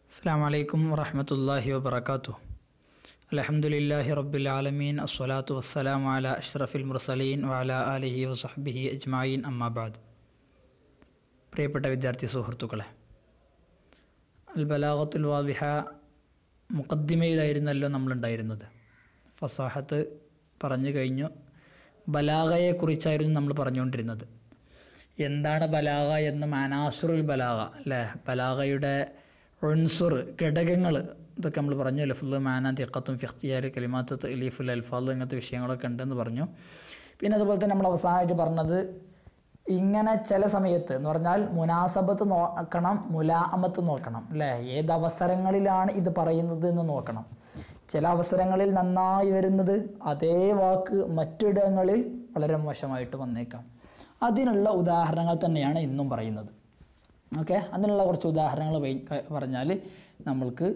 അസ്സാം വലൈക്കും വറഹമത്തല്ലാഹി വബർക്കാത്തു അലഹമുല്ലാഹി റബ്ബുലാലമീൻ അസ്വലാത്തു വസ്സലാം അല അഷ്റഫിൽ മുർസലീൻ വാല അലിഹി വസഹബിഹി അജ്മായിൻ അമ്മാബാദ് പ്രിയപ്പെട്ട വിദ്യാർത്ഥി സുഹൃത്തുക്കളെ അൽ ബലാഗത്തുൽ വാദിഹ മുഖദ്ദിമയിലായിരുന്നല്ലോ നമ്മളുണ്ടായിരുന്നത് ഫസാഹത്ത് പറഞ്ഞു കഴിഞ്ഞു ബലാഗയെക്കുറിച്ചായിരുന്നു നമ്മൾ പറഞ്ഞുകൊണ്ടിരുന്നത് എന്താണ് ബലാഗ എന്ന് മാനാസുറുൽ ബലാഗ അല്ലേ ബലാഗയുടെ ഉൻസുർ ഘടകങ്ങൾ ഇതൊക്കെ നമ്മൾ പറഞ്ഞു ലഫുൽ മാന തിക്കത്തും ഫിഖ്തിയാർ കലിമാത്ത് ഇലീഫുൽ അൽഫാദ് ഇങ്ങനത്തെ വിഷയങ്ങളൊക്കെ ഉണ്ടെന്ന് പറഞ്ഞു പിന്നെ അതുപോലെ തന്നെ നമ്മൾ അവസാനമായിട്ട് പറഞ്ഞത് ഇങ്ങനെ ചില സമയത്ത് എന്ന് പറഞ്ഞാൽ മുനാസബത്ത് നോക്കണം മുലാഅമത്ത് നോക്കണം അല്ലേ ഏത് അവസരങ്ങളിലാണ് ഇത് പറയുന്നത് എന്ന് നോക്കണം ചില അവസരങ്ങളിൽ നന്നായി വരുന്നത് അതേ വാക്ക് മറ്റിടങ്ങളിൽ വളരെ മോശമായിട്ട് വന്നേക്കാം അതിനുള്ള ഉദാഹരണങ്ങൾ തന്നെയാണ് ഇന്നും പറയുന്നത് ഓക്കെ അതിനുള്ള കുറച്ച് ഉദാഹരണങ്ങൾ പറഞ്ഞാൽ നമ്മൾക്ക്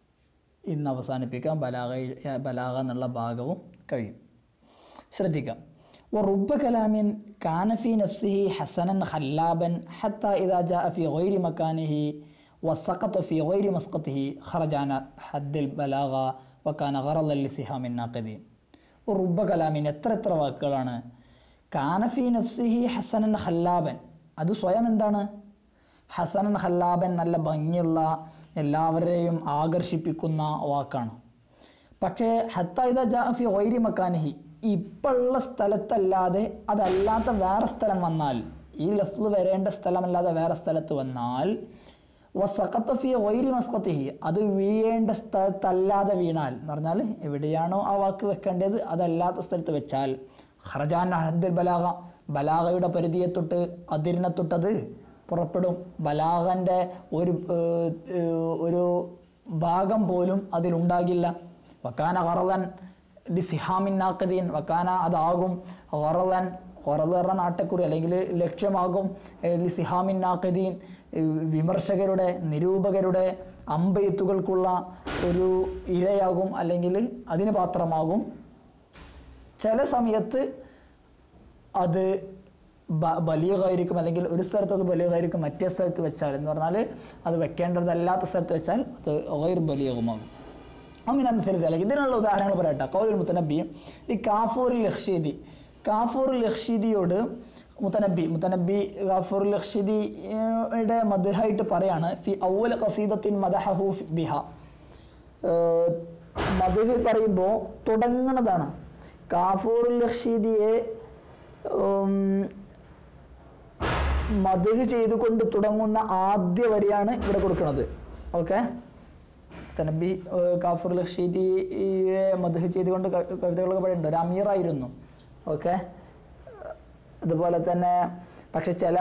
ഇന്ന് അവസാനിപ്പിക്കാം ബലാഗ ബലാഗ എന്നുള്ള ഭാഗവും കഴിയും ശ്രദ്ധിക്കാം ورب كلام كان في نفسه حسنا خلابا حتى إذا جاء في غير مكانه وسقط في غير مسقطه خرج عن حد البلاغة وكان غرضا لسهام الناقدين ورب كلام എത്ര എത്ര വാക്കുകളാണ് കാനഫി നഫ്സിഹി ഹസനൻ ഖല്ലാബൻ അത് സ്വയം എന്താണ് ഹസനൻ ഖല്ലാബൻ നല്ല ഭംഗിയുള്ള എല്ലാവരെയും ആകർഷിപ്പിക്കുന്ന വാക്കാണ് പക്ഷേ ഹത്ത ജാഫി ഒൈരി മക്കാനഹി ഇപ്പോഴുള്ള സ്ഥലത്തല്ലാതെ അതല്ലാത്ത വേറെ സ്ഥലം വന്നാൽ ഈ ലഫ്ല് വരേണ്ട സ്ഥലമല്ലാതെ വേറെ സ്ഥലത്ത് വന്നാൽ വസഖത്തഫി ഒൈരി മസ്കത്തിഹി അത് വീഴേണ്ട സ്ഥലത്തല്ലാതെ വീണാൽ എന്ന് പറഞ്ഞാൽ എവിടെയാണോ ആ വാക്ക് വെക്കേണ്ടത് അതല്ലാത്ത സ്ഥലത്ത് വെച്ചാൽ ഹർജാൻ അഹദ്ദുൽ ബലാഗ ബലാഗയുടെ പരിധിയെ തൊട്ട് അതിരിനെ തൊട്ടത് പുറപ്പെടും ബലാഗൻ്റെ ഒരു ഒരു ഭാഗം പോലും അതിലുണ്ടാകില്ല വക്കാന ഹറലൻ ബി സിഹാമിൻ നാക്കദീൻ വക്കാന അതാകും ഹറലൻ ഹൊറലറ നാട്ടക്കുറി അല്ലെങ്കിൽ ലക്ഷ്യമാകും ലി സിഹാമിൻ നാക്കദീൻ വിമർശകരുടെ നിരൂപകരുടെ അമ്പെയ്ത്തുകൾക്കുള്ള ഒരു ഇരയാകും അല്ലെങ്കിൽ അതിന് പാത്രമാകും ചില സമയത്ത് അത് ബലിയകായിരിക്കും അല്ലെങ്കിൽ ഒരു സ്ഥലത്ത് അത് ബലിയകായിരിക്കും മറ്റേ സ്ഥലത്ത് വെച്ചാൽ എന്ന് പറഞ്ഞാൽ അത് വെക്കേണ്ടതല്ലാത്ത സ്ഥലത്ത് വെച്ചാൽ അത് ഗൈർ ബലിയകുമാകും അമിന അനുസരിച്ച് അല്ലെങ്കിൽ ഇതിനുള്ള ഉദാഹരണങ്ങൾ പറയട്ടെ കൗലുൽ മുത്തനബി ഈ കാഫൂറുൽ ലക്ഷീദി കാഫൂറുൽ ലക്ഷീദിയോട് മുത്തനബി മുത്തനബി ഗാഫൂറുൽ ലക്ഷീദിയുടെ മദ്ഹായിട്ട് പറയാണ് ഫി ഔവൽ ഖസീദത്തിൻ മദഹു ബിഹ മദ്ഹ് പറയുമ്പോൾ തുടങ്ങുന്നതാണ് കാഫൂറുൽ ലക്ഷീദിയെ മദ്ഹ് ചെയ്തുകൊണ്ട് തുടങ്ങുന്ന ആദ്യ വരിയാണ് ഇവിടെ കൊടുക്കുന്നത് ഓക്കെ തനബി കാഫുർ ലഷീദിയെ മദ്ഹ് ചെയ്തുകൊണ്ട് കവിതകളൊക്കെ പറയുന്നുണ്ട് ഒരു അമീറായിരുന്നു ഓക്കെ അതുപോലെ തന്നെ പക്ഷെ ചില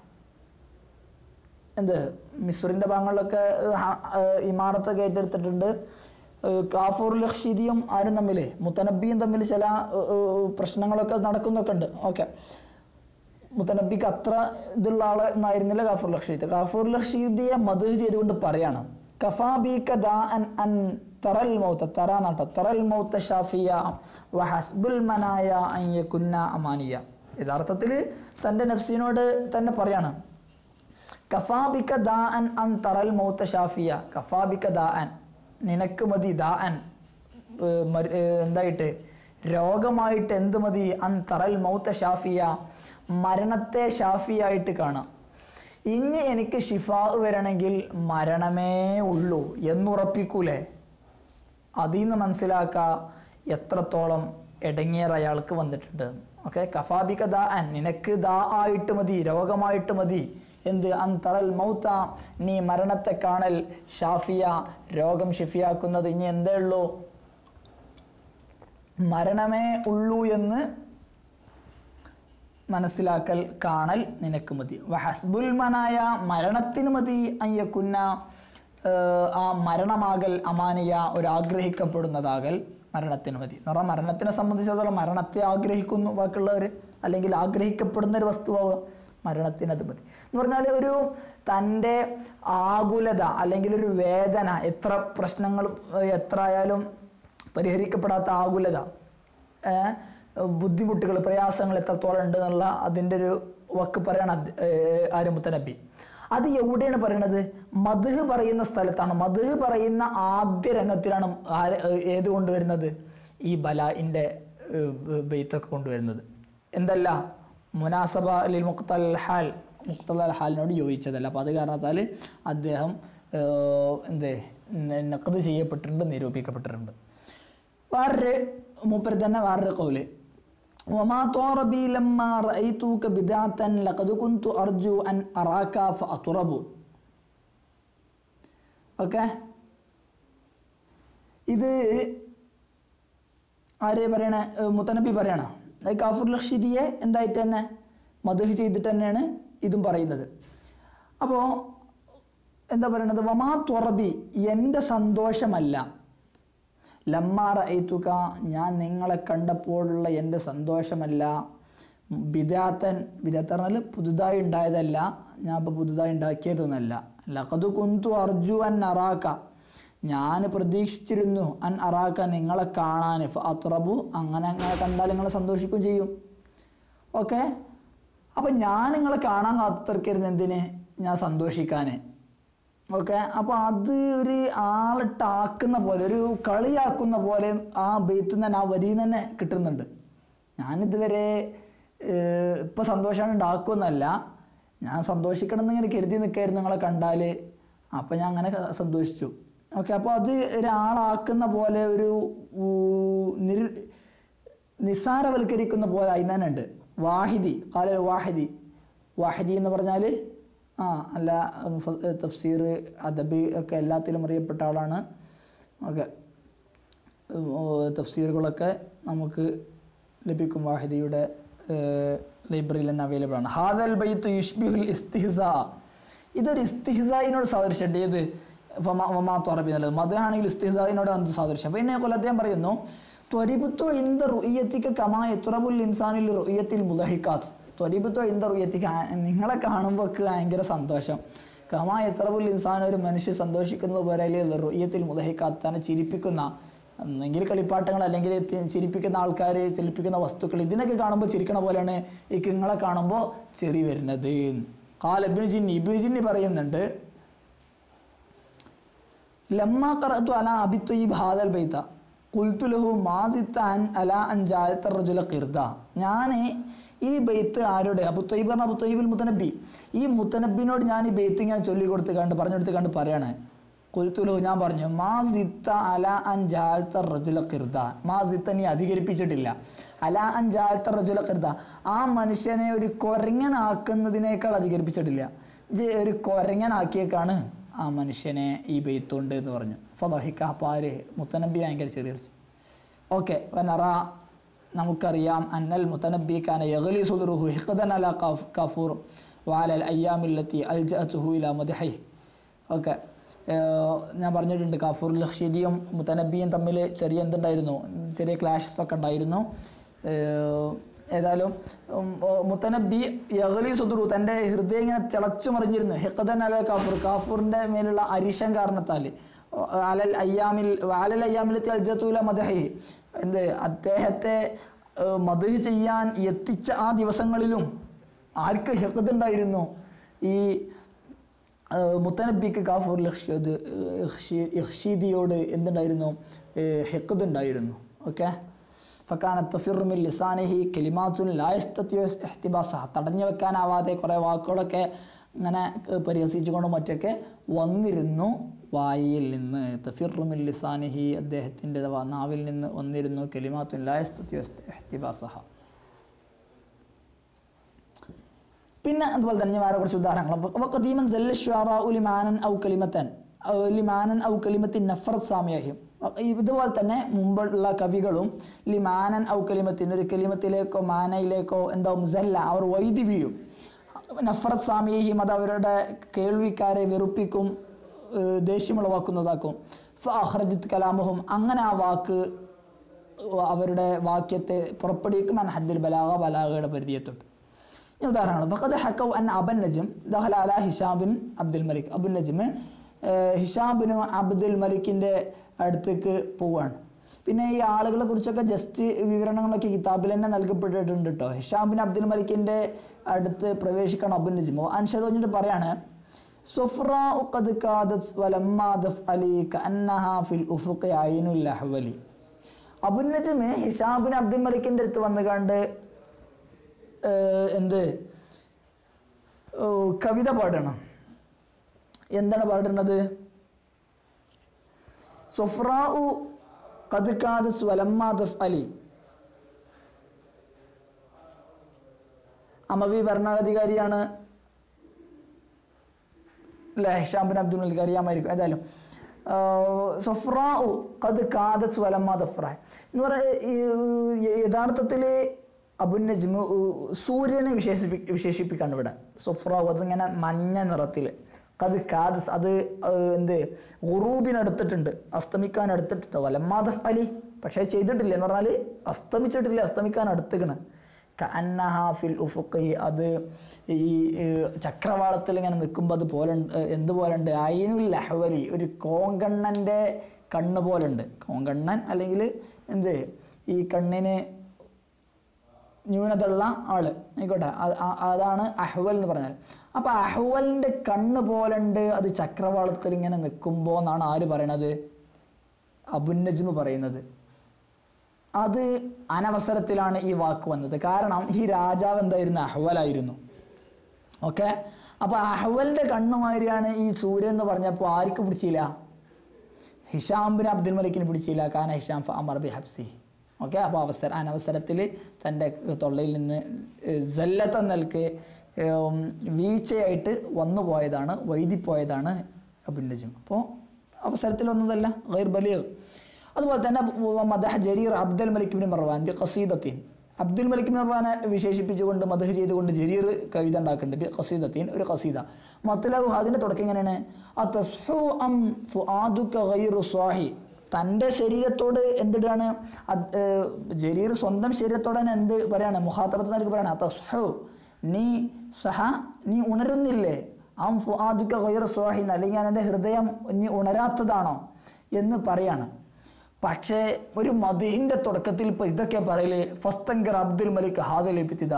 എന്ത് മിസ്റിൻ്റെ ഭാഗങ്ങളിലൊക്കെ ഇമാറത്തൊക്കെ ഏറ്റെടുത്തിട്ടുണ്ട് കാഫൂർ ലഷീദിയും ആരും തമ്മിൽ മുത്തനബിയും തമ്മിൽ ചില പ്രശ്നങ്ങളൊക്കെ നടക്കുന്നൊക്കെ ഉണ്ട് ഓക്കെ മുത്തനബിക്ക് അത്ര ഇതുള്ള ആളെന്നായിരുന്നില്ല കാഫൂർ ലഷീദ് കാഫൂർ ലഷീദിയെ മദ്ഹ് ചെയ്തുകൊണ്ട് പറയാണ് കഫാബിക ദാഅൻ അൻ തറൽ മൗത്ത തറ നാട്ട തറൽ മൗത്ത ഷാഫിയ വഹസ്ബുൽ മനായ അയ്യക്കുന്ന അമാനിയ യഥാർത്ഥത്തിൽ തൻ്റെ നഫ്സിനോട് തന്നെ പറയാണ് കഫാബിക ദാഅൻ അൻ തറൽ മൗത്ത ഷാഫിയ കഫാബിക ദാഅൻ നിനക്ക് മതി ദാഅൻ എന്തായിട്ട് രോഗമായിട്ട് എന്ത് മതി അൻ തറൽ മൗത്ത ഷാഫിയ മരണത്തെ ഷാഫിയായിട്ട് കാണാം ഇനി എനിക്ക് ഷിഫാ വരണമെങ്കിൽ മരണമേ ഉള്ളൂ എന്നുറപ്പിക്കൂലേ അതിൽ നിന്ന് മനസ്സിലാക്കുക എത്രത്തോളം ഇടങ്ങിയർ അയാൾക്ക് വന്നിട്ടുണ്ട് ഓക്കെ കഫാബിക ദാ അൻ നിനക്ക് ദാ ആയിട്ട് മതി രോഗമായിട്ട് മതി എന്ത് അന്തറൽ മൗത്ത നീ മരണത്തെ കാണൽ ഷാഫിയ രോഗം ഷിഫിയാക്കുന്നത് ഇനി എന്തേ ഉള്ളൂ മരണമേ ഉള്ളൂ എന്ന് മനസ്സിലാക്കൽ കാണൽ നിനക്ക് മതി ഹസ്ബുൽ മനായ മരണത്തിന് മതി അയ്യക്കുന്ന ആ മരണമാകൽ അമാനിയ ഒരു ആഗ്രഹിക്കപ്പെടുന്നതാകൽ മരണത്തിന് മതി എന്ന് പറഞ്ഞാൽ മരണത്തിനെ സംബന്ധിച്ചിടത്തോളം മരണത്തെ ആഗ്രഹിക്കുന്നു ബാക്കിയുള്ളവർ അല്ലെങ്കിൽ ആഗ്രഹിക്കപ്പെടുന്ന ഒരു വസ്തുവാവുക മരണത്തിന് അത് മതി എന്ന് പറഞ്ഞാൽ ഒരു തൻ്റെ ആകുലത അല്ലെങ്കിൽ ഒരു വേദന എത്ര പ്രശ്നങ്ങൾ എത്ര ആയാലും പരിഹരിക്കപ്പെടാത്ത ആകുലത ബുദ്ധിമുട്ടുകൾ പ്രയാസങ്ങൾ എത്രത്തോളം ഉണ്ട് എന്നുള്ള അതിൻ്റെ ഒരു വക്ക് പറയണം ആര് മുത്തനബി അത് എവിടെയാണ് പറയണത് മധു പറയുന്ന സ്ഥലത്താണ് മധു പറയുന്ന ആദ്യ രംഗത്തിലാണ് ആര് ഏത് കൊണ്ടുവരുന്നത് ഈ ബലാഇൻ്റെ ബെയ്ത്തൊക്കെ കൊണ്ടുവരുന്നത് എന്തല്ല മുനാസബ അലിൽ മുക്തൽ ഹാൽ മുക്തൽ ഹാലിനോട് യോജിച്ചതല്ല അപ്പോൾ അത് കാരണത്താൽ അദ്ദേഹം ഏഹ്, എന്തേ നക്കത് ചെയ്യപ്പെട്ടിട്ടുണ്ട് നിരൂപിക്കപ്പെട്ടിട്ടുണ്ട് വേറൊരു മൂപ്പര് തന്നെ വേറൊരു കൗല് وما طار بي لما رأيتك بدعة لقد كنت أرجو أن أراك فأطرب ഓക്കെ ഇത് ആര് പറയണ ഏഹ് മുത്തനബി പറയണ അത് കാഫുർ ലക്ഷിദിയെ എന്തായിട്ട് തന്നെ മധുഹ് ചെയ്തിട്ട് തന്നെയാണ് ഇതും പറയുന്നത് അപ്പോൾ എന്താ പറയണത് വമാ തുറബി എൻ്റെ സന്തോഷമല്ല ലമ്മാറ ഐത്തുക ഞാൻ നിങ്ങളെ കണ്ടപ്പോഴുള്ള എൻ്റെ സന്തോഷമല്ല ബിദാത്തൻ ബിദാത്ത് പറഞ്ഞാൽ പുതുതായി ഉണ്ടായതല്ല ഞാൻ ഇപ്പോൾ പുതുതായി ഉണ്ടാക്കിയതൊന്നല്ല ലഖദ് കുന്തു അർജു അൻ അറാക്ക ഞാൻ പ്രതീക്ഷിച്ചിരുന്നു അൻ അറാക്ക നിങ്ങളെ കാണാൻ അത്രബു അങ്ങനെ അങ്ങനെ കണ്ടാൽ നിങ്ങളെ സന്തോഷിക്കുകയും ചെയ്യും ഓക്കെ അപ്പം ഞാൻ നിങ്ങളെ കാണാൻ കാത്തിരിക്കരുത് എന്തിന് ഞാൻ സന്തോഷിക്കാൻ ഓക്കെ അപ്പോൾ അത് ഒരു ആളിട്ടാക്കുന്ന പോലെ ഒരു കളിയാക്കുന്ന പോലെ ആ ബെയ്ത്ത് തന്നെ ആ വരിയിൽ തന്നെ കിട്ടുന്നുണ്ട് ഞാനിതുവരെ ഏഹ്, ഇപ്പം സന്തോഷമാണ് ഉണ്ടാക്കുമെന്നല്ല ഞാൻ സന്തോഷിക്കണം എന്നിങ്ങനെ കരുതി നിൽക്കായിരുന്നു നിങ്ങളെ കണ്ടാൽ അപ്പം ഞാൻ അങ്ങനെ ക- സന്തോഷിച്ചു ഓക്കെ അപ്പോൾ അത് ഒരാളാക്കുന്ന പോലെ ഒരു ഊ, നിര് നിസ്സാരവൽക്കരിക്കുന്ന പോലെ അതിനുണ്ട് വാഹിദി കാല വാഹിദി വാഹിദി എന്ന് പറഞ്ഞാൽ ആ അല്ല ഉം, ഫ- തഫ്സീർ അദബി ഒക്കെ എല്ലാത്തിലും അറിയപ്പെട്ട ആളാണ് ഓക്കെ ഉം, ഓ, തഫ്സീറുകളൊക്കെ നമുക്ക് ലഭിക്കും വാഹിദിയുടെ ലൈബ്രറിയിൽ തന്നെ അവൈലബിൾ ആണ് ഹാദൽ ബൈത്ത് യുഷ്ബിഹുൽ ഇസ്തിഹ്സ ഇതൊരു ഇസ്തിഹ്സായിനോട് സാദൃശ്യമുണ്ട് ഏത് ഫമാ വമാ ത്വറബി എന്നുള്ളത് മതാണെങ്കിൽ ഇസ്തിഹ്സായിനോട് എന്ത് സാദൃശ്യം പിന്നെ കൊല്ലം അദ്ദേഹം പറയുന്നു ത്വരിബുത്വ ഇന്ത റുയ്യത്തിക്ക് കമാ എത്തുറബുൽ ഇൻസാനിൽ റുയ്യത്തിൽ മുലഹിക്കാത്ത് ത്വരിബുത്വ ഇന്ത റുയ്യത്തിക്ക് ആ- നിങ്ങളെ കാണുമ്പോൾ ഭയങ്കര സന്തോഷം കമാ എത്രബുൽ ഇൻസാൻ ഒരു മനുഷ്യൻ സന്തോഷിക്കുന്നത് പോലെ റുയ്യത്തിൽ മുലഹിക്കാത്ത് തന്നെ ചിരിപ്പിക്കുന്ന ഒന്നെങ്കിൽ കളിപ്പാട്ടങ്ങൾ അല്ലെങ്കിൽ തി- ചിരിപ്പിക്കുന്ന ആൾക്കാർ ചിരിപ്പിക്കുന്ന വസ്തുക്കൾ ഇതിനൊക്കെ കാണുമ്പോൾ ചിരിക്കണ പോലെയാണ് ഈ കിങ്ങളെ കാണുമ്പോൾ ചെറി വരുന്നത് കാൽ ഇബിന് ജിന്നി ഇബിന് ജിന്നി പറയുന്നുണ്ട് ലമ്മ ഖറഅതു അലാ അബി ത്വയ്യിബ് ഹാദൽ ബൈത ഖുൽതു ലഹു മാ സിത്ത അൻ അലാ അൻ ജാലത്ത റജുല ഖിർദ ഞാൻ ഈ ബെയ്ത്ത് ആരുടെ അബു ത്വയ്യിബ് പറഞ്ഞ അബു ത്വയ്യിബുൽ മുത്തനബി ഈ മുത്തനബിനോട് ഞാൻ ഈ ബെയ്ത്ത് ഇങ്ങനെ ചൊല്ലി കൊടുത്ത് കണ്ട് പറഞ്ഞു കൊടുത്ത് കണ്ട് പറയാണ് കുൽത്തുലു ഞാൻ പറഞ്ഞു മാ സിത്ത അല അൻ ജാലത്ത റജുല ഖിർദ മാ സിത്ത നീ അധികരിപ്പിച്ചിട്ടില്ല അല അൻ ജാലത്ത റജുല ഖിർദ ആ മനുഷ്യനെ ഒരു കൊരങ്ങനാക്കുന്നതിനേക്കാൾ അധികരിപ്പിച്ചിട്ടില്ല ജെ ഒരു കൊരങ്ങനാക്കിയേക്കാണ് ആ മനുഷ്യനെ ഈ ബെയ്ത്തുണ്ട് എന്ന് പറഞ്ഞു ഫതഹിക്ക അപ്പോൾ ആര് മുത്തനബി ഭയങ്കര ചെറിയ ഓക്കെ വനറ നമുക്കറിയാം അന്നൽ മുത്തനബി ഖാന യഗ്ലി സുദുറുഹു ഹിഖദൻ അല കഫ് കഫൂർ വാലൽ അയ്യാമില്ലത്തി അൽജഅത്തുഹു ഇല മദ്ഹി ഓക്കെ ഞാൻ പറഞ്ഞിട്ടുണ്ട് കാഫൂർ ലക്ഷീദിയും മുത്തനബിയും തമ്മിൽ ചെറിയ എന്തുണ്ടായിരുന്നു ചെറിയ ക്ലാഷസ് ഒക്കെ ഉണ്ടായിരുന്നു ഏഹ് ഏതായാലും ഉം, ഓ, മുത്തനബി യഗ്ലി സുദുറു തൻ്റെ ഹൃദയം ഇങ്ങനെ തിളച്ചു മറിഞ്ഞിരുന്നു ഹിഖദൻ അല കാഫൂർ കാഫൂറിൻ്റെ മേലുള്ള അരിശം കാരണത്താൽ ഓ, അലൽ അയ്യാമിൽ അലൽ അയ്യാമിലെത്തി അൽജത്തൂല മദഹി എന്ത് അദ്ദേഹത്തെ ഏഹ്, മദഹ് ചെയ്യാൻ എത്തിച്ച ആ ദിവസങ്ങളിലും ആർക്ക് ഹിഖദ് ഉണ്ടായിരുന്നു ഈ ഏഹ്, മുത്തനബിക്ക് കാഫൂർ ലക്ഷ്യത് യഹ്ഷീദിയോട് എന്തുണ്ടായിരുന്നു ഹെക്കത് ഉണ്ടായിരുന്നു ഓക്കെ ഫക്കാന തഫിറുമിൽ ലിസാനിഹി കെലിമാത്തുൻ ലായസ്തത്യോ എഹ്തിബാസ തടഞ്ഞു വെക്കാനാവാതെ കുറേ വാക്കുകളൊക്കെ ഇങ്ങനെ ഏഹ്, പരിഹസിച്ചുകൊണ്ടും മറ്റൊക്കെ വന്നിരുന്നു വായിൽ നിന്ന് തഫിറുമിൽ ലിസാനിഹി അദ്ദേഹത്തിൻ്റെ നാവിൽ നിന്ന് വന്നിരുന്നു കെലിമാത്തുൻ ലായസ്തത്യോ എഹ്തിബാസഹ പിന്നെ അതുപോലെ തന്നെ ഞാൻ വേറെ കുറച്ച് ഉദാഹരണങ്ങൾ വഖദീമൻ സല്ല ഷ്വാറാ ലിമാനൻ ഔ കലിമത്തൻ ഔ ലിമാനൻ ഔ കലിമത്തിൻ നഫർ സാമ്യാഹ്യം ഇതുപോലെ തന്നെ മുമ്പുള്ള കവികളും ലിമാനൻ ഔ കലിമത്തിൻ ഒരു കലിമത്തിലേക്കോ മാനയിലേക്കോ എന്താവും സല്ല അവർ വൈദ്യുതി വീഴും നഫറത്ത് സാമിയഹിം അത് അവരുടെ കേൾവിക്കാരെ വെറുപ്പിക്കും ഏഹ് ദേഷ്യമുളവാക്കുന്നതാക്കും ഫഹ്റജിത്ത് കലാമുഹും അങ്ങനെ ആ വാക്ക് അവരുടെ വാക്യത്തെ പുറപ്പെടുവിക്കും അൻ ഹദ്ദിൽ ബലാഗ ബലാഗയുടെ പരിധിയെ തൊട്ട് ഇനി ഉദാഹരണങ്ങൾ ഫഖദ് ഹക്കൗ അൻ അബൻ നജം ദഹല അല ഹിഷാം ബിൻ അബ്ദുൽ മലിക് അബുൽ നജ്ം ഹിഷാം ബിൻ അബ്ദുൽ മലിക്കിൻ്റെ അടുത്തേക്ക് പോവുകയാണ് പിന്നെ ഈ ആളുകളെ കുറിച്ചൊക്കെ ജസ്റ്റ് വിവരണങ്ങളൊക്കെ കിതാബിൽ തന്നെ നൽകപ്പെട്ടിട്ടുണ്ട് കേട്ടോ ഹിഷാം ബിൻ അബ്ദുൽ മലിക്കിൻ്റെ അടുത്ത് പ്രവേശിക്കണം അബുൽ നജ്മോ അൻഷദ് പറഞ്ഞിട്ട് പറയാണ് സുഫ്രാഉ ഖദ് കാദത് വലമ്മാ ദഫ്അലി കഅന്നഹാ ഫിൽ ഉഫുഖി ഐനുൽ അഹ്വലി അബുൻ നജ്മ് ഹിഷാബിൻ അബ്ദുൽ മലിക്കിൻ്റെ അടുത്ത് വന്ന് കണ്ട് ഏഹ്, എന്ത് ഓ, കവിത പാടണം എന്താണ് പാടുന്നത് സുഫ്രാഉ ഖദ് കാദസ് വലമ്മാ ദഫ്അലി അമവി ഭരണാധികാരിയാണ് അല്ലേ ഹിഷാം ബിൻ അബ്ദുൽ മലിക് അറിയാമായിരിക്കും ഏതായാലും സൊഫ്രാഉ ഖദ് കാദസ് വലമ്മ ദഫ്ര എന്ന് പറയുക യഥാർത്ഥത്തിൽ അബുൻ നജ്മു സൂര്യനെ വിശേഷിപ്പി വിശേഷിപ്പിക്കാണ് ഇവിടെ സൊഫ്രാഉ അതിങ്ങനെ മഞ്ഞ നിറത്തിൽ കത് കാദസ് അത് ഏഹ്, എന്ത് ഉറൂബിനടുത്തിട്ടുണ്ട് അസ്തമിക്കാൻ അടുത്തിട്ടുണ്ട് വലമ്മാ ദഫ് അലി പക്ഷേ ചെയ്തിട്ടില്ല എന്ന് പറഞ്ഞാൽ അസ്തമിച്ചിട്ടില്ല അസ്തമിക്കാൻ അടുത്തുകണ് കഅന്നഹാഫിൽ ഉഫുഖി അത് ഈ ഏഹ്, ചക്രവാളത്തിൽ ഇങ്ങനെ നിൽക്കുമ്പോൾ അത് പോലെ എന്ത് പോലെ ഉണ്ട് അയിനുൽ ലഹ്വലി ഒരു കോങ്കണ്ണൻ്റെ കണ്ണ് പോലെ ഉണ്ട് കോങ്കണ്ണൻ അല്ലെങ്കിൽ എന്ത് ഈ കണ്ണിന് ന്യൂനതയുള്ള ആള് ആയിക്കോട്ടെ അത് ആ- അതാണ് അഹ്വൽ എന്ന് പറഞ്ഞാൽ അപ്പോൾ അഹ്വലിൻ്റെ കണ്ണ് പോലുണ്ട് അത് ചക്രവാളത്തിൽ ഇങ്ങനെ നിൽക്കുമ്പോൾ എന്നാണ് ആര് പറയണത് അബുന്നജ്മ് പറയുന്നത് അത് അനവസരത്തിലാണ് ഈ വാക്ക് വന്നത് കാരണം ഈ രാജാവ് എന്തായിരുന്നു അഹ്വലായിരുന്നു ഓക്കെ അപ്പോൾ അഹ്വലിൻ്റെ കണ്ണുമാതിരിയാണ് ഈ സൂര്യൻ എന്ന് പറഞ്ഞപ്പോൾ ആർക്ക് പിടിച്ചില്ല ഹിഷാം ബിൻ അബ്ദുൽ മലിക്കിന് പിടിച്ചില്ല കാന ഹിഷാം അമർ ബി ഹബ്സി ഓക്കെ അപ്പോൾ അവസര അനവസരത്തിൽ തൻ്റെ തൊള്ളയിൽ നിന്ന് ജല്ലത്ത നൽകി ഉം, വീഴ്ചയായിട്ട് വന്നു പോയതാണ് വൈദിപ്പോയതാണ് അബുൽ നജിം അപ്പോൾ അവസരത്തിൽ വന്നതല്ല ഗൈർ ബലിയ് അതുപോലെ തന്നെ മദഹ ജരീർ അബ്ദുൽ മലിക് ബിൻ മർവാൻ ബി ഖസീദത്തിൻ അബ്ദുൽ മലിക് ബിൻ മർവാനെ വിശേഷിപ്പിച്ചുകൊണ്ട് മദഹ് ചെയ്തുകൊണ്ട് ജരീർ കവിത ഉണ്ടാക്കുന്നുണ്ട് ബി ഖസീദത്തിൻ ഒരു ഖസീദ മത്തലഹു അതിൻ്റെ തുടക്കം എങ്ങനെയാണ് അത്തസ്ഹു അം ഫുആദുക ഗൈറു സ്വാഹി തൻ്റെ ശരീരത്തോട് എന്തിടാണ് അത്, ഏർ, ജരീർ സ്വന്തം ശരീരത്തോട് തന്നെ എന്ത് പറയാണ് മുഹാത്തബത്ത് നൽകി പറയാണ് അത്തസ്ഹു നീ സഹ നീ ഉണരുന്നില്ലേ അം ഫുആദുക ഗൈറു സ്വാഹിൻ അല്ലെങ്കിൽ എൻ്റെ ഹൃദയം നീ ഉണരാത്തതാണോ എന്ന് പറയാണ് പക്ഷേ ഒരു മദിഹിൻ്റെ തുടക്കത്തിൽ ഇപ്പോൾ ഇതൊക്കെ പറയല് ഫസ്തങ്കർ അബ്ദുൽ മലിക് ഹാദലിപ്പിത്തിത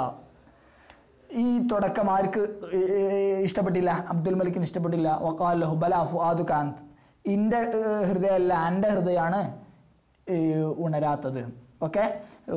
ഈ തുടക്കം ആർക്ക് ഏ- ഏ- ഇഷ്ടപ്പെട്ടില്ല അബ്ദുൽ മലിക്കിന് ഇഷ്ടപ്പെട്ടില്ല വക്കാൽ ലഹു ബല ഫുആദു കാന്ത് ഇൻ്റെ ഹൃദയമല്ല എൻ്റെ ഹൃദയമാണ് ഏ, ഉണരാത്തത് ഓക്കെ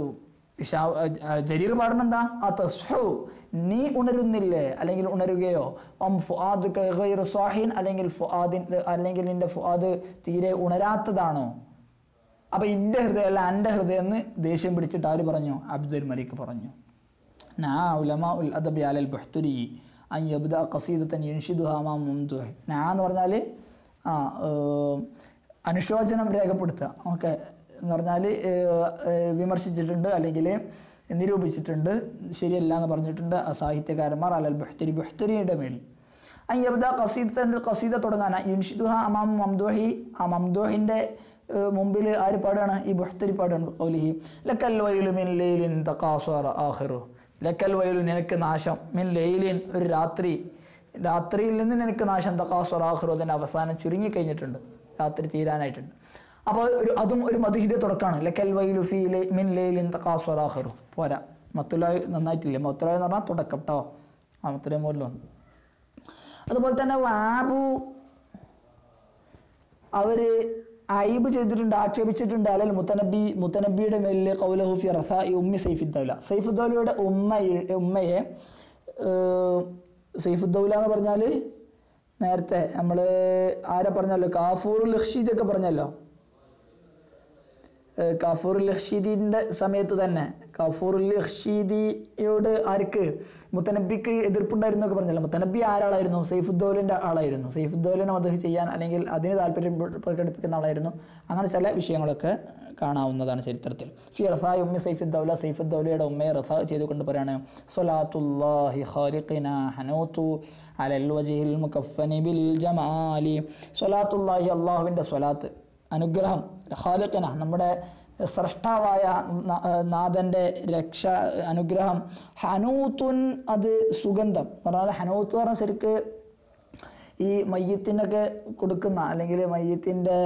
ജരീർ പാടുന്ന എന്താ ആ തസ്ഹു നീ ഉണരുന്നില്ലേ അല്ലെങ്കിൽ ഉണരുകയോ ഒം ഫുആദ് ഗൈറു സ്വാഹിൻ അല്ലെങ്കിൽ ഫുആദിൻ അല്ലെങ്കിൽ നിന്റെ ഫുആദ് തീരെ ഉണരാത്തതാണോ അപ്പൊ ഇന്റെ ഹൃദയമല്ല എൻ്റെ ഹൃദയം എന്ന് ദേഷ്യം പിടിച്ചിട്ട് ആര് പറഞ്ഞു അബ്ദുൽ മലിക് പറഞ്ഞു നാ ഉലമാ ഉൽ അദബി അലൽ ബഹ്തുരി അൻ യബ്ദ ഖസീദത്തൻ യൻഷിദുഹ മാ മുംദുഹ് നാ എന്ന് പറഞ്ഞാൽ ആ ഏർ, അനുശോചനം രേഖപ്പെടുത്തുക ഓക്കെ എന്ന് പറഞ്ഞാൽ വിമർശിച്ചിട്ടുണ്ട് അല്ലെങ്കിൽ നിരൂപിച്ചിട്ടുണ്ട് ശരിയല്ല എന്ന് പറഞ്ഞിട്ടുണ്ട് ആ സാഹിത്യകാരന്മാർ അലൽ ബഹ്തുരി ബഹ്തുരിയുടെ മേൽ അൻ യബ്ദ ഖസീദത്തൻ്റെ ഖസീദ തുടങ്ങാൻ യുൻഷിദുഹ അമാം മംദോഹി ആ മംദോഹിൻ്റെ മുമ്പിൽ ആര് പാടാണ് ഈ ബുഹ്തരി പാടാണ് കൗലിഹി ലക്കൽ വയലു മിൻ ലൈലിൻ തഖാസ്വറ ആഖിറു ലക്കൽ വയലു നിനക്ക് നാശം മിൻ ലൈലിൻ ഒരു രാത്രി രാത്രിയിൽ നിന്ന് നിനക്ക് നാശം തഖാസ്വറ ആഖിറു അതിൻ്റെ അവസാനം ചുരുങ്ങി കഴിഞ്ഞിട്ടുണ്ട് രാത്രി തീരാനായിട്ടുണ്ട് അപ്പോൾ ഒരു അതും ഒരു മധുഹിത തുടക്കമാണ് ലക്കൽ വയലു ഫി ലൈ- മിൻ ലൈലിൻ തഖാസ്വറ ആഖിറു പോരാ മത്തുലായി നന്നായിട്ടില്ല മത്തുലായി എന്ന് പറഞ്ഞാൽ തുടക്കം കേട്ടോ ആ മത്തുലായി മുകളിൽ വന്നു അതുപോലെ തന്നെ വാബു അവര് ഐബ് ചെയ്തിട്ടുണ്ട് ആക്ഷേപിച്ചിട്ടുണ്ട് അലൽ മുത്തനബി മുത്തനബിയുടെ മേലിൽ കൗലഹുഫി റസ ഉമ്മി സൈഫുദ്ദൗല സൈഫുദ്ദൗലയുടെ ഉമ്മ ഉമ്മയെ ഏർ, സൈഫുദ്ദൗല എന്ന് പറഞ്ഞാൽ നേരത്തെ നമ്മൾ ആരെ പറഞ്ഞല്ലോ കാഫൂർ ലഹ്ഷീദ് ഒക്കെ പറഞ്ഞല്ലോ ഏഹ് കഫൂർ ലഹ്ഷീദിൻ്റെ സമയത്ത് തന്നെ കഫൂർ ലഹ്ഷീദിയോട് ആർക്ക് മുത്തനബിക്ക് എതിർപ്പുണ്ടായിരുന്നു ഒക്കെ പറഞ്ഞല്ലോ മുത്തനബി ആരാളായിരുന്നു സൈഫുദ്ദൗലിൻ്റെ ആളായിരുന്നു സൈഫുദ്ദൗലിനെ മദഹ് ചെയ്യാൻ അല്ലെങ്കിൽ അതിന് താല്പര്യം പ്ര- പ്രകടിപ്പിക്കുന്ന ആളായിരുന്നു അങ്ങനെ ചില വിഷയങ്ങളൊക്കെ കാണാവുന്നതാണ് ചരിത്രത്തിൽ ഫി റസായി ഉമ്മി സൈഫുദ്ദൗല സൈഫുദ്ദൗലയുടെ ഉമ്മയെ റസാ ചെയ്തുകൊണ്ട് പറയാണ് സ്വലാത്തുല്ലാഹി ഖാലിഖിന ഹനൂത്തു അലൽ വജിഹിൽ മുക്കഫനി ബിൽ ജമാലി സ്വലാത്തുല്ലാഹി അള്ളാഹുവിൻ്റെ സ്വലാത്ത് അനുഗ്രഹം ഖാലിഖിന നമ്മുടെ സ്രഷ്ടാവായ ന- നാഥൻ്റെ രക്ഷ അനുഗ്രഹം ഹനൂത്തുൻ അത് സുഗന്ധം എന്ന് പറഞ്ഞാൽ ഹനൂത്ത് എന്ന് പറഞ്ഞാൽ ശരിക്ക് ഈ മയ്യത്തിനൊക്കെ കൊടുക്കുന്ന അല്ലെങ്കിൽ മയ്യത്തിൻ്റെ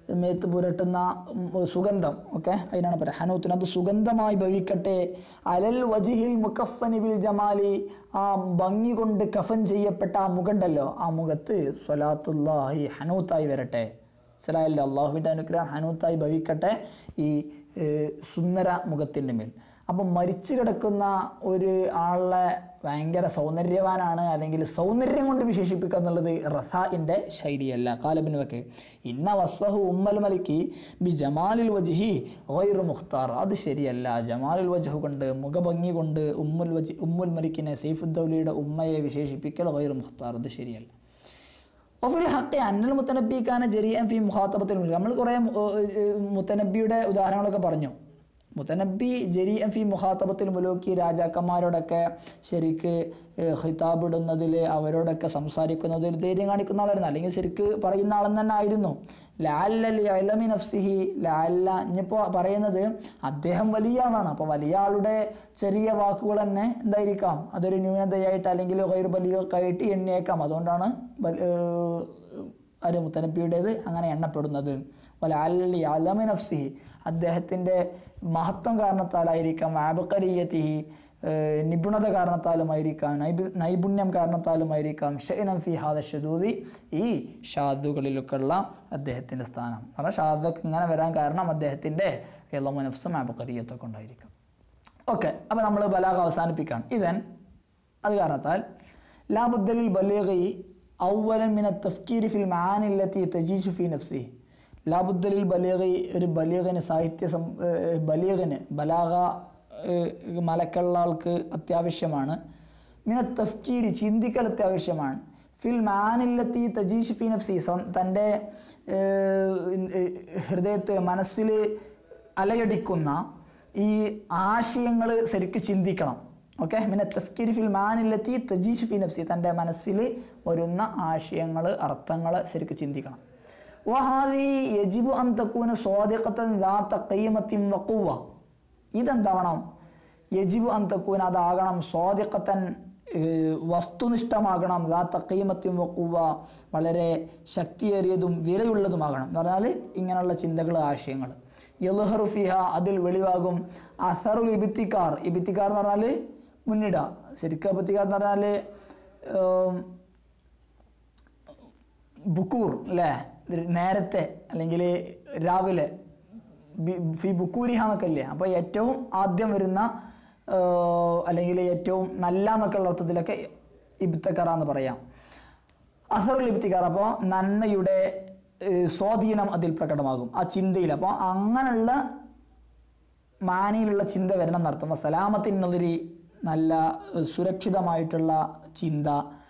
മേത്ത് പുരട്ടുന്ന ഉം, സുഗന്ധം ഓക്കെ അതിനാണ് പറയുക ഹനൂത്തിന് അത് സുഗന്ധമായി ഭവിക്കട്ടെ അലൽ വജിഹിൽ മുക്കഫനി ബിൽ ജമാലി ആ ഭംഗി കൊണ്ട് കഫൻ ചെയ്യപ്പെട്ട ആ മുഖണ്ടല്ലോ ആ മുഖത്ത് സ്വലാത്തുല്ലാഹി ഹനൂത്തായി വരട്ടെ മനസ്സിലായല്ലോ അള്ളാഹുവിൻ്റെ അനുഗ്രഹം ഹനൂത്തായി ഭവിക്കട്ടെ ഈ ഏഹ്, സുന്ദര മുഖത്തിൻ്റെ മേൽ അപ്പം മരിച്ചു കിടക്കുന്ന ഒരു ആളെ ഭയങ്കര സൗന്ദര്യവാനാണ് അല്ലെങ്കിൽ സൗന്ദര്യം കൊണ്ട് വിശേഷിപ്പിക്കുക എന്നുള്ളത് റസാഇൻ്റെ ശൈലിയല്ല കാലബിന് വെക്കെ ഇന്ന വസ്ഫഹു ഉമ്മൽ മലിക്ക് ബി ജമാലിൽ വജ്ഹി ഗൈർ മുഖ്താർ അത് ശരിയല്ല ജമാലുൽ വജ്ഹു കൊണ്ട് മുഖഭംഗി കൊണ്ട് ഉമ്മുൽ വജ് ഉമ്മുൽ മലിക്കിനെ സൈഫുദ്ദൗലിയുടെ ഉമ്മയെ വിശേഷിപ്പിക്കൽ ഗൈർ മുഖ്താർ അത് ശരിയല്ല ഒഫിൽ ഹക്കി അന്നൽ മുത്തനബിക്കാന ജരിയൻ ഫി മുഖാത്തബത്തിൽ നമ്മൾ കുറേ മു- ഏർ മുത്തനബിയുടെ ഉദാഹരണങ്ങളൊക്കെ പറഞ്ഞു മുത്തനബി ജരി ഫി മുഖാത്തബത്തിൽ മുലൂക്കി രാജാക്കന്മാരോടൊക്കെ ശരിക്ക് ഏഹ്, ഖിതാബ് ഇടുന്നതിൽ അവരോടൊക്കെ സംസാരിക്കുന്നതിൽ ധൈര്യം കാണിക്കുന്ന ആളായിരുന്നു അല്ലെങ്കിൽ ശരിക്ക് പറയുന്ന ആളെന്ന് തന്നെ ആയിരുന്നു ലാലി അലമി നഫ്സിഹി ലാല്ല ഇനിയിപ്പോൾ പറയുന്നത് അദ്ദേഹം വലിയ ആളാണ് അപ്പോൾ വലിയ ആളുടെ ചെറിയ വാക്കുകൾ തന്നെ എന്തായിരിക്കാം അതൊരു ന്യൂനതയായിട്ട് അല്ലെങ്കിൽ ഒരു വലിയ കയറ്റി എണ്ണിയേക്കാം അതുകൊണ്ടാണ് ബൽ- ഏഹ്, ഒരു മുത്തനബിയുടേത് അങ്ങനെ എണ്ണപ്പെടുന്നത് വല അല്ലി അലമി നഫ്സിഹി അദ്ദേഹത്തിൻ്റെ മഹത്വം കാരണത്താലായിരിക്കാം ആബക്കരീയത്തിഹി ഏഹ് നിപുണത കാരണത്താലുമായിരിക്കാം നൈപു നൈപുണ്യം കാരണത്താലുമായിരിക്കാം ഷൈനം ഫി ഹാദ ഷദൂദി ഈ ഷാദുകളിലൊക്കെ ഉള്ള അദ്ദേഹത്തിൻ്റെ സ്ഥാനം കാരണം ഷാദൊക്കെ ഇങ്ങനെ വരാൻ കാരണം അദ്ദേഹത്തിൻ്റെ ഇളമുനഫ്സും ആബക്കരീയത്തൊക്കെ ഉണ്ടായിരിക്കും ഓക്കെ അപ്പോൾ നമ്മൾ ബലാഗ് അവസാനിപ്പിക്കാം ഇതൻ അത് കാരണത്താൽ ലാബുദ്ദലിൽ ബലീഗി ഔവലൻ മിന തഫ്കീരി ഫിൽ മാനില്ലത്തി തജീഷു ഫി നഫ്സി ലാബുദ്ദലിൽ ബലീഗി ഒരു ബലീഗിന് സാഹിത്യ സം ഏഹ് ബലീഗിന് ബലാഗ ഏഹ് മലക്കുള്ള ആൾക്ക് അത്യാവശ്യമാണ് മിന തഫ്കീരി ചിന്തിക്കൽ അത്യാവശ്യമാണ് ഫിൽ മാനില്ലത്തി തജീഷ് ഫി നഫ്സി സ്വ- തൻ്റെ ഹൃദയത്തിൽ മനസ്സിൽ അലയടിക്കുന്ന ഈ ആശയങ്ങൾ ശരിക്കും ചിന്തിക്കണം ഓക്കെ പിന്നെ തഫ്കീർ ഫിൽ മാനില്ലെത്തി തജീഷ് ഫി നഫ്സി തൻ്റെ മനസ്സിൽ വരുന്ന ആശയങ്ങൾ അർത്ഥങ്ങൾ ശരിക്കും ചിന്തിക്കണം വഹാദി യജിബു അൻ തക്കൂന സ്വാദിഖത്തൻ ദാത്ത ഖീമത്തിൻ വഖുവ ഇതെന്താവണം യജിബു അൻ തക്കൂന അതാകണം സ്വാദിഖത്തൻ ഏഹ് വസ്തുനിഷ്ഠമാകണം ദാത്ത ഖീമത്തിൻ വഖുവ വളരെ ശക്തിയേറിയതും വിലയുള്ളതുമാകണം എന്ന് പറഞ്ഞാൽ ഇങ്ങനെയുള്ള ചിന്തകൾ ആശയങ്ങൾ യൽഹറു ഫിഹ അതിൽ വെളിവാകും അസറുൽ ഇബിത്തിക്കാർ ഇബിത്തിക്കാർ എന്ന് പറഞ്ഞാൽ മുന്നിട ശരിക്കും ഇബിത്തിക്കാർ എന്ന് പറഞ്ഞാൽ ഏം, ബുക്കൂർ അല്ലേ നേരത്തെ അല്ലെങ്കിൽ രാവിലെ ബി- ഫി ബുക്കൂരിഹ എന്നൊക്കെ അല്ലേ അപ്പോൾ ഏറ്റവും ആദ്യം വരുന്ന ഏഹ്, അല്ലെങ്കിൽ ഏറ്റവും നല്ല എന്നൊക്കെ ഉള്ള അർത്ഥത്തിലൊക്കെ ഇബ്തക്കറ എന്ന് പറയാം അസറുൽ ഇബ്തിക്കാർ അപ്പോൾ നന്മയുടെ ഏഹ്, സ്വാധീനം അതിൽ പ്രകടമാകും ആ ചിന്തയിൽ അപ്പോൾ അങ്ങനെയുള്ള മാനിയിലുള്ള ചിന്ത വരണം എന്നർത്ഥം അപ്പോൾ സലാമത്തിനുള്ളൊരു നല്ല ഏഹ്, സുരക്ഷിതമായിട്ടുള്ള ചിന്ത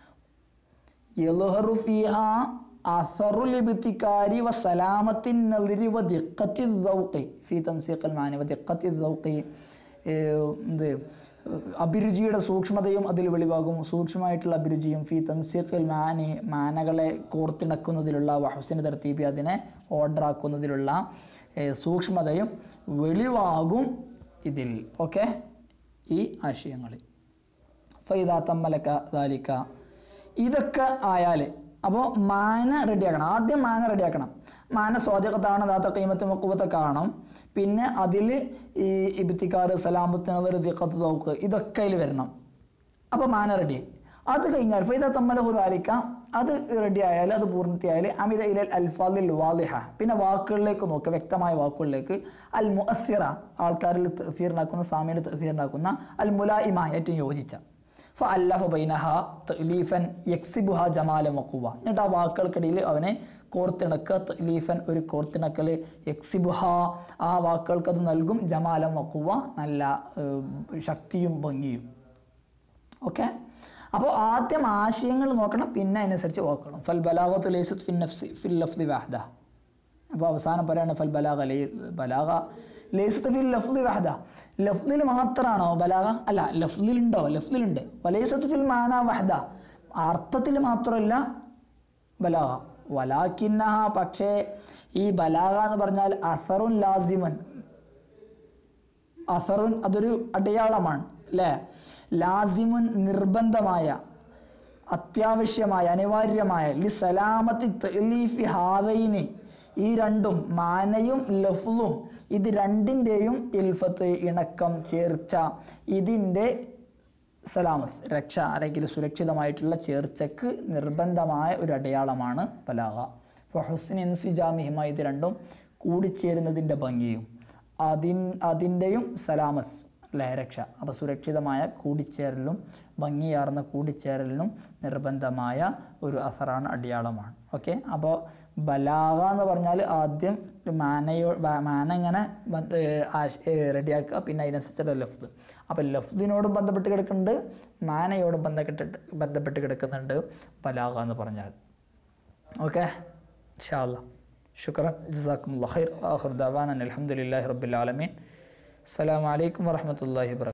യൽഹറു ഫീഹ അസറുൽ ഇബ്തിക്കാരി വ സലാമത്തിൻ നളിരി വ ദിഖത്തി ദൗഖി ഫീ തൻസീഖൽ മാനി വ ദിഖത്തി ദൗഖി ഏഹ് എന്ത് അഭിരുചിയുടെ സൂക്ഷ്മതയും അതിൽ വെളിവാകും സൂക്ഷ്മമായിട്ടുള്ള അഭിരുചിയും ഫി തൻസീഖൽ മാനി മാനകളെ കോർത്തിണക്കുന്നതിലുള്ള വഹുസിന് തർത്തീബി അതിനെ ഓർഡർ ആക്കുന്നതിലുള്ള ഏഹ് സൂക്ഷ്മതയും വെളിവാകും ഇതിൽ ഓക്കെ ഈ ആശയങ്ങളിൽ ഫൈദാ തമ്മലക്ക ദാലിക്ക ഇതൊക്കെ ആയാൽ അപ്പോൾ മാന റെഡിയാക്കണം ആദ്യം മാന റെഡിയാക്കണം മാന സ്വാധീനത്താണ് ദാത്ത കൈമത്ത് മക്കുവത്തെ കാണും പിന്നെ അതിൽ ഈ ഇബിത്തിക്കാർ സലാമത്തിനവർ ദിഖത്ത് തൗക്ക് ഇതൊക്കെ അതിൽ വരണം അപ്പോൾ മാന റെഡി അത് കഴിഞ്ഞാൽ ഫൈദ തമ്മലഹു ദാലിക്ക അത് റെഡി ആയാൽ അത് പൂർണ്ണത്തിയായാൽ അമിത ഇലൽ അൽഫാദിൽ വാദിഹ പിന്നെ വാക്കുകളിലേക്ക് നോക്കുക വ്യക്തമായ വാക്കുകളിലേക്ക് അൽ മുഅസ്സിറ ആൾക്കാരിൽ തീർന്നാക്കുന്ന സാമ്യന് തീർന്നാക്കുന്ന അൽ മുലായിമ ഏറ്റവും യോജിച്ച ഫ അല്ലഫ ബൈനഹ തലീഫൻ യക്സിബുഹ ജമാല മക്കുവ എന്നിട്ട് ആ വാക്കുകൾക്കിടയിൽ അവനെ കോർത്തിണക്കുക തലീഫൻ ഒരു കോർത്തിണക്കൽ യക്സിബുഹ ആ വാക്കുകൾക്ക് അത് നൽകും ജമാല മക്കുവ നല്ല ഏഹ്, ശക്തിയും ഭംഗിയും ഓക്കെ അപ്പോൾ ആദ്യം ആശയങ്ങൾ നോക്കണം പിന്നെ അതിനനുസരിച്ച് വാക്കുകളും ഫൽ ബലാഗത്തു ലൈസത്ത് ഫിൻ നഫ്സി ഫിൽ ലഫ്ലി വാഹദ അപ്പോൾ അവസാനം പറയാണ് ഫൽ ബലാഗ ലൈ ബലാഗ ലൈസത്ത് ഫിൽ ലഫ്ലി വാഹദ ലഫ്ലിൽ മാത്രമാണോ ബലാഗ അല്ല ലഫ്ലിലുണ്ടോ ലഫ്ലിലുണ്ട് വലൈസത്ത് ഫിൽ മാന വഹദ അർത്ഥത്തിൽ മാത്രമല്ല ബലാഗ വലാക്കിന്നഹ പക്ഷേ ഈ ബലാഗ എന്ന് പറഞ്ഞാൽ അസറുൻ ലാസിമൻ അസറുൻ അതൊരു അടയാളമാണ് അല്ലേ ലാസിമുൻ നിർബന്ധമായ അത്യാവശ്യമായ അനിവാര്യമായ ലി സലാമത്തി തലീഫി ഹാദൈനി ഈ രണ്ടും മാനയും ലഫ്ലും ഇത് രണ്ടിൻ്റെയും ഇൽഫത്ത് ഇണക്കം ചേർച്ച ഇതിൻ്റെ സലാമസ് രക്ഷ അല്ലെങ്കിൽ സുരക്ഷിതമായിട്ടുള്ള ചേർച്ചക്ക് നിർബന്ധമായ ഒരു അടയാളമാണ് ബലാഗ അപ്പോൾ ഹുസ്ൻ ഇൻസിജാമിഹിമ ഇത് രണ്ടും കൂടിച്ചേരുന്നതിൻ്റെ ഭംഗിയും അതിൻ അതിൻ്റെയും സലാമസ് അല്ലേ രക്ഷ അപ്പോൾ സുരക്ഷിതമായ കൂടിച്ചേരലും ഭംഗിയാർന്ന കൂടിച്ചേരലിനും നിർബന്ധമായ ഒരു അസറാണ് അടയാളമാണ് ഓക്കെ അപ്പോൾ ബലാഗ എന്ന് പറഞ്ഞാൽ ആദ്യം മാനയോ ബ- മാന ഇങ്ങനെ റെഡിയാക്കുക പിന്നെ അതിനനുസരിച്ചുള്ള ലഫ്ത് അപ്പോൾ ലഫ്ദിനോടും ബന്ധപ്പെട്ട് കിടക്കുന്നുണ്ട് മാനയോടും ബന്ധപ്പെട്ട് ബന്ധപ്പെട്ട് കിടക്കുന്നുണ്ട് ബലാഗ എന്ന് പറഞ്ഞാൽ ഓക്കെ ഇൻഷാല്ല ശുക്രൻ ജസാക്കും ഖൈർ ആഖിർ ദഅവാന അൽഹംദുലില്ലാഹി റബ്ബിൽ ആലമീൻ അസ്സലാമു അലൈക്കും വറഹ്മത്തുള്ളാഹി വബറകാതുഹു